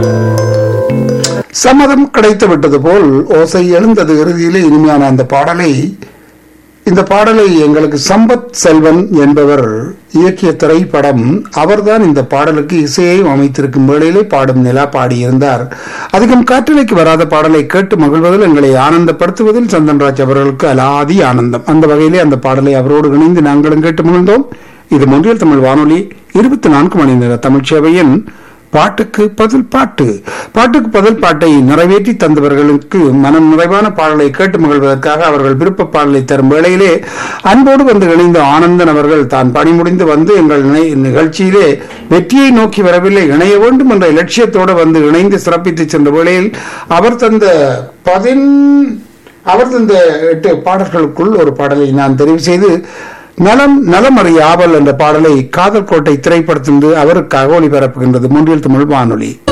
சம்மதம் கிடைத்து விட்டது போல் ஓசை எழுந்தது இறுதியிலே இனிமையான அந்த பாடலை இந்த பாடலை எங்களுக்கு சம்பத் செல்வன் என்பவர் இயக்கிய திரைப்படம் அவர்தான் இந்த பாடலுக்கு இசையையும் அமைத்திருக்கும் வேளையிலே பாடும் நிலா பாடியிருந்தார் அதிகம் காற்றிலைக்கு வராத பாடலை கேட்டு மகிழ்வதில் எங்களை ஆனந்தப்படுத்துவதில் சந்தன்ராஜ் அவர்களுக்கு அலாதி ஆனந்தம் அந்த வகையிலே அந்த பாடலை அவரோடு இணைந்து நாங்களும் கேட்டு மகிழ்ந்தோம் இது மொன்றியல் தமிழ் வானொலி இருபத்தி நான்கு மணி நேர தமிழ் சேவையின் பாட்டுக்கு பதில் பாட்டு பாட்டுக்கு பதில் பாட்டை நிறைவேற்றி தந்தவர்களுக்கு மனம் நிறைவான பாடலை கேட்டு மகிழ்வதற்காக அவர்கள் விருப்ப பாடலை தரும் வேளையிலே அன்போடு வந்து இணைந்த ஆனந்தன் அவர்கள் தான் பணி முடிந்து வந்து எங்கள் நினை- நிகழ்ச்சியிலே வெற்றியை நோக்கி வரவில்லை இணைய வேண்டும் என்ற லட்சியத்தோடு வந்து இணைந்து சிறப்பித்து சென்ற வேளையில் அவர் தந்த பதின் அவர் தந்த எட்டு பாடல்களுக்குள் ஒரு பாடலை நான் தெரிவு செய்து நலம் நலமறி ஆவல் என்ற பாடலை காதல் கோட்டை திரைப்படத்திலிருந்து அவருக்காக ஒளிபரப்புகின்றது மூன்றில் தமிழ் வானொலி